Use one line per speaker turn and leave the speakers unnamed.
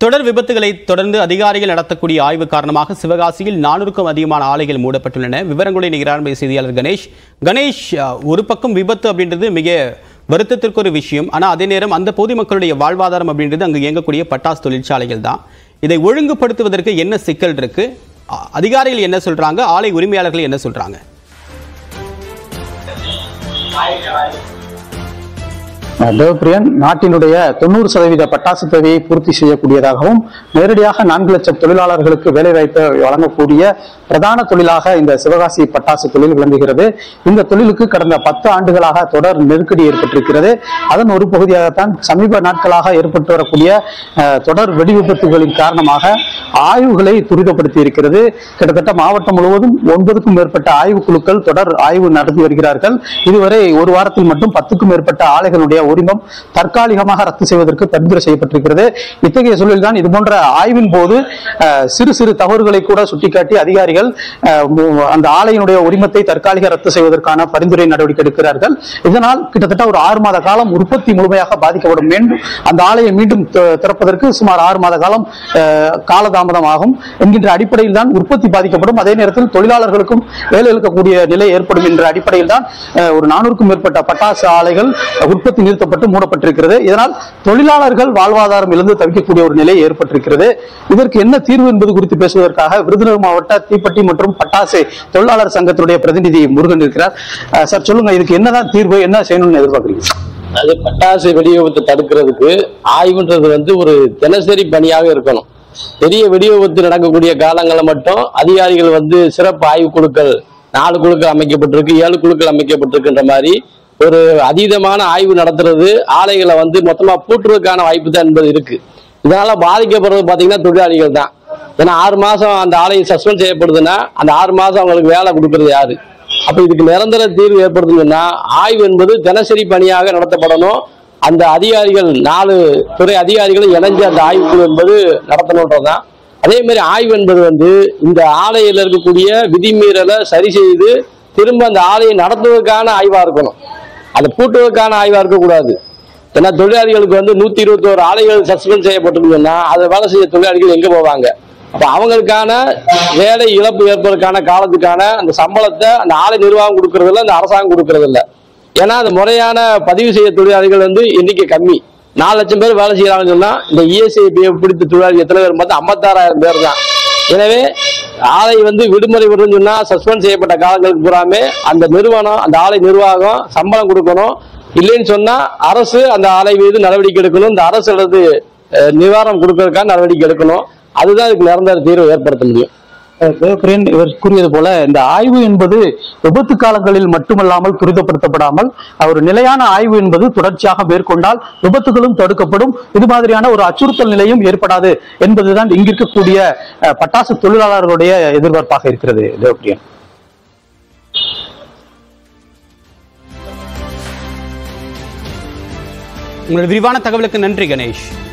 தொடர் விபத்துகளை தொடர்ந்து அதிகாரிகள் நடத்தக்கூடிய ஆய்வு காரணமாக சிவகாசியில் நானூறுக்கும் அதிகமான ஆலைகள் மூடப்பட்டுள்ளன விவரங்களை நிகராண்மை செய்தியாளர் கணேஷ் கணேஷ் அஹ், ஒரு பக்கம் விபத்து அப்படின்றது மிக வருத்தத்திற்கு ஒரு விஷயம் ஆனால் அதே நேரம் அந்த பொதுமக்களுடைய வாழ்வாதாரம் அப்படின்றது அங்கு இயங்கக்கூடிய பட்டாசு தொழிற்சாலைகள் தான் இதை ஒழுங்குபடுத்துவதற்கு என்ன சிக்கல் இருக்கு அ- அதிகாரிகள் என்ன சொல்றாங்க ஆலை உரிமையாளர்கள் என்ன சொல்றாங்க
தேவப்பிரியன் நாட்டினுடைய தொண்ணூறு சதவீத பட்டாசு தேவையை பூர்த்தி செய்யக்கூடியதாகவும் நேரடியாக நான்கு லட்சம் தொழிலாளர்களுக்கு வேலைவாய்ப்பை வழங்கக்கூடிய பிரதான தொழிலாக இந்த சிவகாசி பட்டாசு தொழில் விளங்குகிறது இந்த தொழிலுக்கு கடந்த பத்து ஆண்டுகளாக தொடர் நெருக்கடி ஏற்பட்டிருக்கிறது அதன் ஒரு பகுதியாகத்தான் சமீப நாட்களாக ஏற்பட்டு வரக்கூடிய அஹ், தொடர் வெடி விபத்துகளின் காரணமாக ஆய்வுகளை துரிதப்படுத்தி இருக்கிறது கிட்டத்தட்ட மாவட்டம் முழுவதும் ஒன்பதுக்கும் மேற்பட்ட ஆய்வுக்குழுக்கள் தொடர் ஆய்வு நடத்தி வருகிறார்கள் இதுவரை ஒரு வாரத்தில் மட்டும் பத்துக்கும் மேற்பட்ட ஆலைகளுடைய உரிமம் தற்காலிகமாக ரத்து செய்வதற்கு பரிந்துரை செய்யப்பட்டிருக்கிறது இத்தகைய சூழலில்தான் இது போன்ற ஆய்வின் போது அஹ், சிறு சிறு தவறுகளை கூட சுட்டிக்காட்டி அதிகாரிகள் அஹ், மு- அந்த ஆலையினுடைய உரிமத்தை தற்காலிக ரத்து செய்வதற்கான பரிந்துரை நடவடிக்கை எடுக்கிறார்கள் இதனால் கிட்டத்தட்ட ஒரு ஆறு மாத காலம் உற்பத்தி முழுமையாக பாதிக்கப்படும் மீண்டும் அந்த ஆலையை மீண்டும் தி- திறப்பதற்கு சுமார் ஆறு மாத காலம் அஹ், காலதாமதம் ஆகும் என்கின்ற அடிப்படையில் தான் உற்பத்தி பாதிக்கப்படும் அதே நேரத்தில் தொழிலாளர்களுக்கும் வேலை இழக்கக்கூடிய நிலை ஏற்படும் என்ற அடிப்படையில் தான் அஹ், ஒரு நானூறுக்கும் மேற்பட்ட பட்டாசு ஆலைகள் உற்பத்தி நிறுத்தப்பட்டு மூடப்பட்டிருக்கிறது இதனால் தொழிலாளர்கள் வாழ்வாதாரம் இழந்து தவிக்கக்கூடிய ஒரு நிலை ஏற்பட்டிருக்கிறது இதற்கு என்ன தீர்வு என்பது குறித்து பேசுவதற்காக விருதுநகர் மாவட்ட தீப்பெட்டி மற்றும் பட்டாசு தொழிலாளர் சங்கத்தினுடைய பிரதிநிதி முருகன் இருக்கிறார் அஹ், சார் சொல்லுங்க இதுக்கு என்னதான் தீர்வு என்ன செய்யணும்னு எதிர்பார்க்குறீங்க
அது பட்டாசு வெடி விபத்து தடுக்கிறதுக்கு ஆய்வுன்றது வந்து ஒரு தினசரி பணியாக இருக்கணும் பெரிய வெடி விபத்து நடக்கக்கூடிய காலங்களில் மட்டும் அதிகாரிகள் வந்து சிறப்பு ஆய்வு குழுக்கள் நாலு குழுக்கள் அமைக்கப்பட்டிருக்கு ஏழு குழுக்கள் அமைக்கப்பட்டிருக்குன்ற மாதிரி ஒரு அதீதமான ஆய்வு நடத்துறது ஆலைகளை வந்து மொத்தமா பூட்டுறதுக்கான வாய்ப்பு தான் என்பது இருக்கு இதனால பாதிக்கப்படுறது பாத்தீங்கன்னா தொழிலாளிகள் தான் ஏன்னா ஆறு மாசம் அந்த ஆலையை சஸ்பெண்ட் செய்யப்படுதுன்னா அந்த ஆறு மாசம் அவங்களுக்கு வேலை கொடுக்கறது யாரு அப்ப இதுக்கு நிரந்தர தீர்வு ஏற்படுத்தணும்னா ஆய்வு என்பது தினசரி பணியாக நடத்தப்படணும் அந்த அதிகாரிகள் நாலு துறை அதிகாரிகளும் இணைஞ்சு அந்த ஆய்வுக்குழு என்பது நடத்தணுன்றதுதான் அதே மாதிரி ஆய்வு என்பது வந்து இந்த ஆலையில் இருக்கக்கூடிய விதிமீறலை சரி செய்து திரும்ப அந்த ஆலையை நடத்துவதற்கான ஆய்வா இருக்கணும் அதை பூட்டுவதற்கான ஆய்வா இருக்கக்கூடாது ஏன்னா தொழிலாளிகளுக்கு வந்து நூத்தி இருபத்தோரு ஆலைகள் சஸ்பெண்ட் செய்யப்பட்டிருக்குன்னா அதை வேலை செய்ய தொழிலாளிகள் எங்க போவாங்க அப்ப அவங்களுக்கான வேலை இழப்பு ஏற்பதற்கான காலத்துக்கான அந்த சம்பளத்தை அந்த ஆலை நிர்வாகம் கொடுக்கறது இல்ல அந்த அரசாங்கம் கொடுக்கறது இல்ல ஏன்னா அந்த முறையான பதிவு செய்ய தொழிலாளிகள் வந்து எண்ணிக்கை கம்மி நாலு லட்சம் பேர் வேலை செய்யறாங்கன்னு சொன்னா இந்த இஎஸ்ஐ பிடித்த தொழிலாளி எத்தனை பேர் பார்த்தா ஐம்பத்தாறாயிரம் பேர் தான் எனவே ஆலை வந்து விடுமுறை விடுறதுன்னு சொன்னா சஸ்பெண்ட் செய்யப்பட்ட காலங்களுக்கு பூராமே அந்த நிறுவனம் அந்த ஆலை நிர்வாகம் சம்பளம் கொடுக்கணும் இல்லைன்னு சொன்னா அரசு அந்த ஆலை மீது நடவடிக்கை எடுக்கணும் இந்த அரசு அல்லது அஹ், நிவாரணம் கொடுக்கறதுக்கான நடவடிக்கை எடுக்கணும் அதுதான் இதுக்கு நிரந்தர தீர்வு ஏற்படுத்த முடியும்
அஹ் தேவப்பிரியன் இவர் கூறியது போல இந்த ஆய்வு என்பது விபத்து காலங்களில் மட்டுமல்லாமல் துரிதப்படுத்தப்படாமல் ஒரு நிலையான ஆய்வு என்பது தொடர்ச்சியாக மேற்கொண்டால் விபத்துகளும் தடுக்கப்படும் இது மாதிரியான ஒரு அச்சுறுத்தல் நிலையும் ஏற்படாது என்பதுதான் இங்க இருக்கக்கூடிய அஹ், பட்டாசு தொழிலாளர்களுடைய எதிர்பார்ப்பாக இருக்கிறது தேவப்பிரியன்
உங்களோட விரிவான தகவலுக்கு நன்றி கணேஷ்